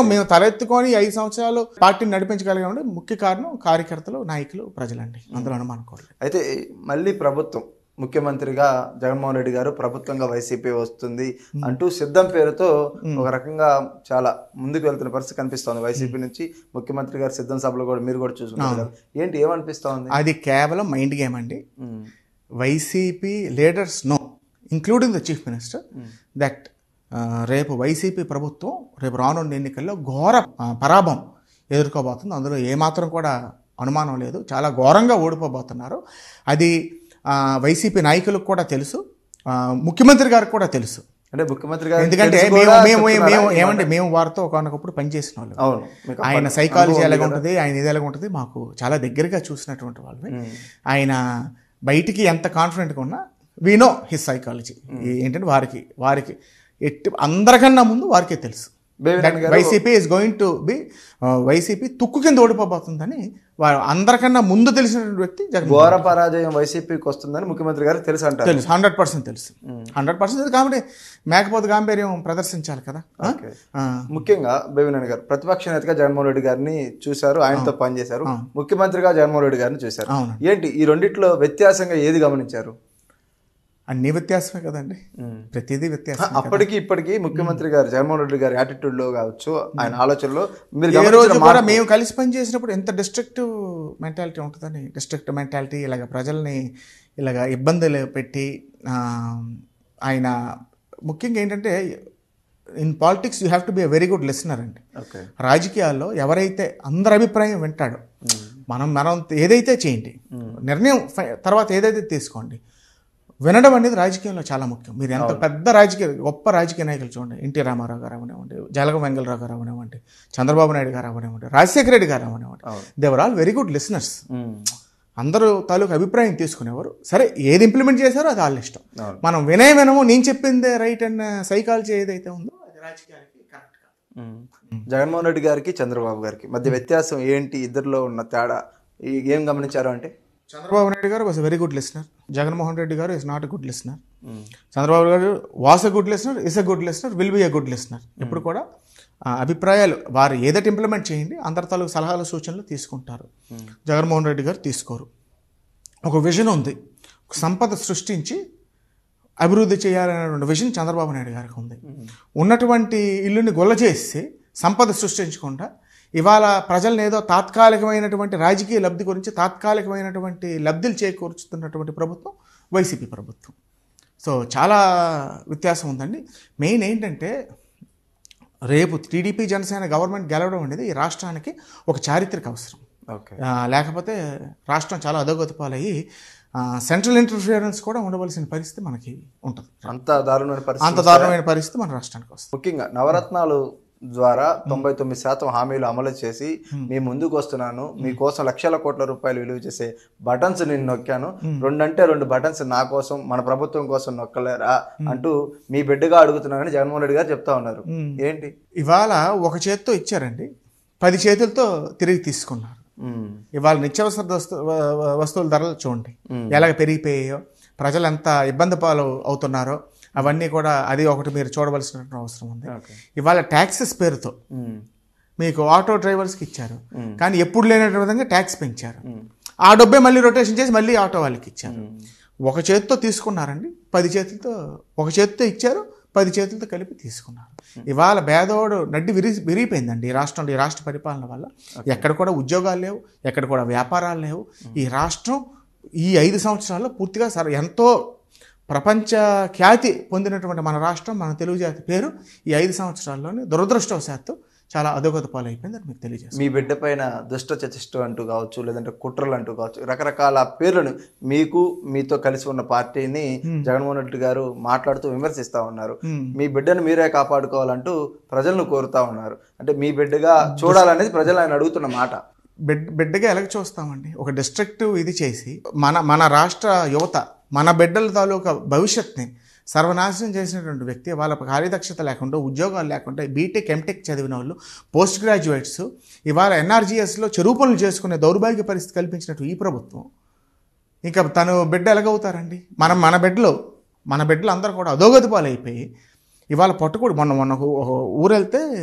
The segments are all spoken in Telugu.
కారణం మేము తలెత్తుకొని ఈ ఐదు సంవత్సరాలు పార్టీని నడిపించగలిగామంటే ముఖ్య కారణం కార్యకర్తలు నాయకులు ప్రజలండి అందులో అనుమానుకోలేదు అయితే మళ్ళీ ప్రభుత్వం ముఖ్యమంత్రిగా జగన్మోహన్ రెడ్డి గారు ప్రభుత్వంగా వైసీపీ వస్తుంది అంటూ సిద్ధం పేరుతో ఒక రకంగా చాలా ముందుకు వెళ్తున్న పరిస్థితి కనిపిస్తోంది వైసీపీ నుంచి ముఖ్యమంత్రి గారు సిద్ధం సభలో కూడా మీరు కూడా చూసుకుంటారు కదా ఏంటి ఏమనిపిస్తోంది అది కేవలం మైండ్ గేమ్ అండి um, YCP leaders no including the chief minister that రేపు వైసీపీ ప్రభుత్వం రేపు రానున్న ఎన్నికల్లో ఘోర ఆ, పరాభం ఎదుర్కోబోతుంది అందులో ఏమాత్రం కూడా అనుమానం లేదు చాలా ఘోరంగా ఓడిపోబోతున్నారు అది ఆ, వైసీపీ నాయకులకు కూడా తెలుసు ఆ, ముఖ్యమంత్రి గారికి కూడా తెలుసు అంటే ముఖ్యమంత్రి గారు ఎందుకంటే తెలిసి మేము కూడా మేము మేము చెప్తున్నారా? ఏమంటే మేము వారితో ఒకనొకప్పుడు పనిచేసిన వాళ్ళు అవును మీకు ఆయన అప్పటి సైకాలజీ అనుభవం ఎలాగ ఉంది ఉంటుంది ఆయన ఇది ఎలాగ ఉంటుంది మాకు చాలా దగ్గరగా చూసినటువంటి వాళ్ళమే ఉమ్, ఆయన బయటికి ఎంత కాన్ఫిడెంట్గా ఉన్నా వీ నో హిస్ సైకాలజీ ఏంటంటే వారికి వారికి ఎట్టి అందరికన్నా ముందు వారికే తెలుసు బేబీనాథ్ గారు YCP is going to be YCP తుక్కు కింద ఓడిపోబోతుందని వారు అందరికన్నా ముందు తెలిసినటువంటి వ్యక్తి జగన్ ఘోర పరాజయం వైసీపీకి వస్తుందని ముఖ్యమంత్రి గారు తెలుసు అంటారు తెలుసు హండ్రెడ్ పర్సెంట్ తెలుసు హండ్రెడ్ పర్సెంట్ కాబట్టి మేకపోతే గాంభీర్యం ప్రదర్శించాలి కదా ఆ? ఓకే. ఆ. ముఖ్యంగా బేబీనారాయణ గారు ప్రతిపక్ష నేతగా జగన్మోహన్ రెడ్డి గారిని చూశారు ఆయనతో పనిచేశారు ముఖ్యమంత్రిగా జగన్మోహన్ రెడ్డి గారిని చూశారు అవును ఏంటి ఈ రెండిట్లో వ్యత్యాసంగా ఏది గమనించారు అన్ని వ్యత్యాసమే కదండి ప్రతిదీ వ్యత్యాసం అప్పటికి ఇప్పటికి ముఖ్యమంత్రి గారు జగన్మోహన్ రెడ్డి గారి యాటిట్యూడ్ లో కావచ్చు ఆయన ఆలోచనలో మీరు ఏ గమనించిన రోజు కూడా మార్పు- మేము కలిసి పనిచేసినప్పుడు ఎంత డిస్ట్రక్టివ్ మెంటాలిటీ ఉంటుందని డిస్ట్రక్టివ్ మెంటాలిటీ ఇలాగ ప్రజల్ని ఇలాగ ఇబ్బందులు పెట్టి ఆ, ఆయన ముఖ్యంగా ఏంటంటే in politics you have to be a very good listener అండి ఓకే రాజకీయాల్లో ఎవరైతే అందరి అభిప్రాయం వింటాడో మనం మనం ఏదైతే చేయండి నిర్ణయం ఫై- తర్వాత ఏదైతే తీసుకోండి వినడం అనేది రాజకీయంలో చాలా ముఖ్యం మీరు ఎంత పెద్ద రాజకీయ గొప్ప రాజకీయ నాయకులు చూడండి ఎన్టీ రామారావు గారు అవనివ్వండి జలగ వెంగళరావు గారు అవనివ్వండి చంద్రబాబు నాయుడు గారు అవనివ్వండి రాజశేఖర రెడ్డి గారు అవనివ్వండి they're all very good listeners um. అందరూ తాలూకు అభిప్రాయం తీసుకునేవారు సరే ఏది ఇంప్లిమెంట్ చేశారో అది వాళ్ళ ఇష్టం అవును. మనం వినే వినము నేను చెప్పిందే రైట్ అన్న సైకాలజీ ఏదైతే ఉందో అది రాజకీయాలకి కరెక్ట్ కాదు ఉమ్. జగన్మోహన్ రెడ్డి గారికి చంద్రబాబు గారికి మధ్య వ్యత్యాసం ఏంటి ఇద్దరిలో ఉన్న తేడా ఈ- ఏం గమనించారు అంటే చంద్రబాబు నాయుడు గారు was very good listener Jaganmohan Reddy గారు is not a good listener um. Chandrababu గారు was a good listener is a good listener will be a good listener ఇప్పుడు కూడా ఆ, అభిప్రాయాలు వారు ఏదైతే ఇంప్లిమెంట్ చేయండి అందరి తాలూకు సలహాలు సూచనలు తీసుకుంటారు జగన్మోహన్ రెడ్డి గారు తీసుకోరు ఒక విజన్ ఉంది ఒక సంపద సృష్టించి అభివృద్ధి చేయాలనేటువంటి విజన్ చంద్రబాబు నాయుడు గారికి ఉంది ఉన్నటువంటి ఇల్లుని గొల్ల చేసి సంపద సృష్టించకుండా ఇవాళ ప్రజలను ఏదో తాత్కాలికమైనటువంటి రాజకీయ లబ్ధి గురించి తాత్కాలికమైనటువంటి లబ్ధులు చేకూర్చుతున్నటువంటి ప్రభుత్వం వైసీపీ ప్రభుత్వం సో చాలా వ్యత్యాసం ఉందండి మెయిన్ ఏంటంటే రేపు టీడీపీ జనసేన గవర్నమెంట్ గెలవడం అనేది ఈ రాష్ట్రానికి ఒక చారిత్రక అవసరం ఓకే ఆ, లేకపోతే రాష్ట్రం చాలా అధోగతి పాలయ్యి ఆ, సెంట్రల్ ఇంటర్ఫియరెన్స్ కూడా ఉండవలసిన పరిస్థితి మనకి ఉంటుంది అంత దారుణమైన పరిస్థితి అంత దారుణమైన పరిస్థితి మన రాష్ట్రానికి వస్తుంది ముఖ్యంగా నవరత్నాలు ద్వారా తొంభై తొమ్మిది శాతం హామీలు అమలు చేసి మీ ముందుకు వస్తున్నాను మీకోసం లక్షల కోట్ల రూపాయలు విలువ చేసే బటన్స్ నేను నొక్కాను రెండంటే రెండు బటన్స్ నా కోసం మన ప్రభుత్వం కోసం నొక్కలేరా అంటూ మీ బిడ్డగా అడుగుతున్నానని జగన్మోహన్ రెడ్డి గారు చెప్తా ఉన్నారు ఏంటి ఇవాళ ఒక చేత్తో ఇచ్చారండి పది చేతులతో తిరిగి తీసుకున్నారు ఉమ్, ఇవాళ నిత్యావసర వస్తు వ- వ- వస్తువుల ధరలు చూడండి ఎలాగ పెరిగిపోయాయో ప్రజలు ఎంత ఇబ్బంది పాలు అవుతున్నారో అవన్నీ కూడా అది ఒకటి మీరు చూడవలసిన అవసరం ఉంది ఓకే. ఇవాళ ట్యాక్సెస్ పేరుతో ఉమ్, మీకు ఆటో డ్రైవర్స్కి ఇచ్చారు కానీ ఎప్పుడు లేనటువంటి విధంగా ట్యాక్స్ పెంచారు ఆ డబ్బే మళ్ళీ రొటేషన్ చేసి మళ్ళీ ఆటో వాళ్ళకి ఇచ్చారు ఒక చేతితో తీసుకున్నారండి పది చేతులతో ఒక చేతితో ఇచ్చారు పది చేతులతో కలిపి తీసుకున్నారు ఇవాళ పేదవాడు నడ్డి విరి విరిగిపోయిందండి ఈ రాష్ట్రంలో ఈ రాష్ట్ర పరిపాలన వల్ల ఎక్కడ కూడా ఉద్యోగాలు లేవు ఎక్కడ కూడా వ్యాపారాలు లేవు ఈ రాష్ట్రం ఈ ఐదు సంవత్సరాల్లో పూర్తిగా సర ఎంతో ప్రపంచ ఖ్యాతి పొందినటువంటి మన రాష్ట్రం మన తెలుగు జాతి పేరు ఈ ఐదు సంవత్సరాల్లోనే దురదృష్టవశాత్తు చాలా అధోగత పాలైపోయిందని మీకు తెలియజేస్తాను మీ బిడ్డ పైన దుష్ట చతిష్ట అంటూ కావచ్చు లేదంటే కుట్రలు అంటూ కావచ్చు రకరకాల పేర్లను మీకు మీతో కలిసి ఉన్న పార్టీని జగన్మోహన్ రెడ్డి గారు మాట్లాడుతూ విమర్శిస్తా ఉన్నారు మీ బిడ్డను మీరే కాపాడుకోవాలంటూ ప్రజలను కోరుతా ఉన్నారు అంటే మీ బిడ్డగా చూడాలనేది ప్రజలు ఆయన అడుగుతున్న మాట బిడ్ బిడ్డగా ఎలాగ చూస్తామండి ఒక డిస్ట్రక్టివ్ ఇది చేసి మన మన రాష్ట్ర యువత మన బిడ్డల తాలూకా భవిష్యత్ని సర్వనాశనం చేసినటువంటి వ్యక్తి వాళ్ళ కార్యదక్షత లేకుండా ఉద్యోగాలు లేకుండా బీటెక్ ఎంటెక్ చదివిన వాళ్ళు పోస్ట్ గ్రాడ్యుయేట్స్ ఇవాళ ఎన్ఆర్జీఎస్లో చెరువు పనులు చేసుకునే దౌర్భాగ్య పరిస్థితి కల్పించినట్టు ఈ ప్రభుత్వం ఇంకా తను బిడ్డ ఎలాగవుతారండి మనం మన బిడ్డలో మన బిడ్డలు అందరూ కూడా అధోగతి పాలైపోయి ఇవాళ పట్టుకోడు మొన్న మొన్న ఒక ఊరు వెళ్తే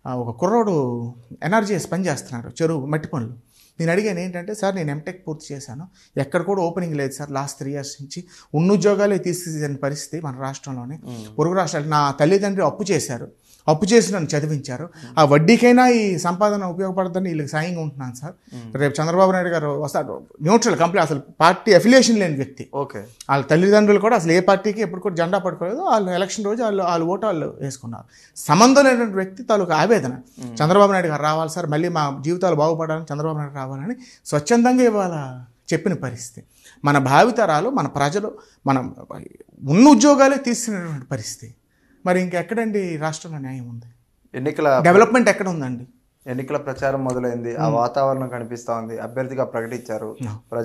ఆ, ఒక కుర్రోడు ఎనర్జీఎస్ పని చేస్తున్నాడు చెరువు మట్టి పనులు నేను అడిగాను ఏంటంటే సార్ నేను ఎంటెక్ పూర్తి చేశాను ఎక్కడ కూడా ఓపెనింగ్ లేదు సార్ లాస్ట్ త్రీ ఇయర్స్ నుంచి ఉన్న ఉద్యోగాలే తీసేసిన పరిస్థితి మన రాష్ట్రంలోనే పొరుగు రాష్ట్రాలు నా తల్లిదండ్రులు అప్పు చేశారు అప్పు చేసి నన్ను చదివించారు ఆ వడ్డీకైనా ఈ సంపాదన ఉపయోగపడుతుందని వీళ్ళకి సాయంగా ఉంటున్నాను సార్ రేపు చంద్రబాబు నాయుడు గారు వస్తారు న్యూట్రల్ కంప్లీట్ అసలు పార్టీ అఫిలియేషన్ లేని వ్యక్తి ఓకే వాళ్ళ తల్లిదండ్రులు కూడా అసలు ఏ పార్టీకి ఎప్పుడు కూడా జెండా పట్టుకోలేదు వాళ్ళు ఎలక్షన్ రోజు వాళ్ళు వాళ్ళు ఓటు వాళ్ళు వేసుకున్నారు సంబంధం లేనటువంటి వ్యక్తి తాలూకు ఆవేదన చంద్రబాబు నాయుడు గారు రావాలి సార్ మళ్ళీ మా జీవితాలు బాగుపడాలని చంద్రబాబు నాయుడు రావాలని స్వచ్ఛందంగా ఇవాళ చెప్పిన పరిస్థితి మన భావితరాలు మన ప్రజలు మన ఉన్న ఉద్యోగాలే తీసినటువంటి పరిస్థితి మరి ఇంకెక్కడండి ఈ రాష్ట్రంలో న్యాయం ఉంది ఎన్నికల డెవలప్మెంట్ ఎక్కడ ఉందండి ఎన్నికల ప్రచారం మొదలైంది ఆ వాతావరణం కనిపిస్తా ఉంది అభ్యర్థిగా ప్రకటించారు ప్రజ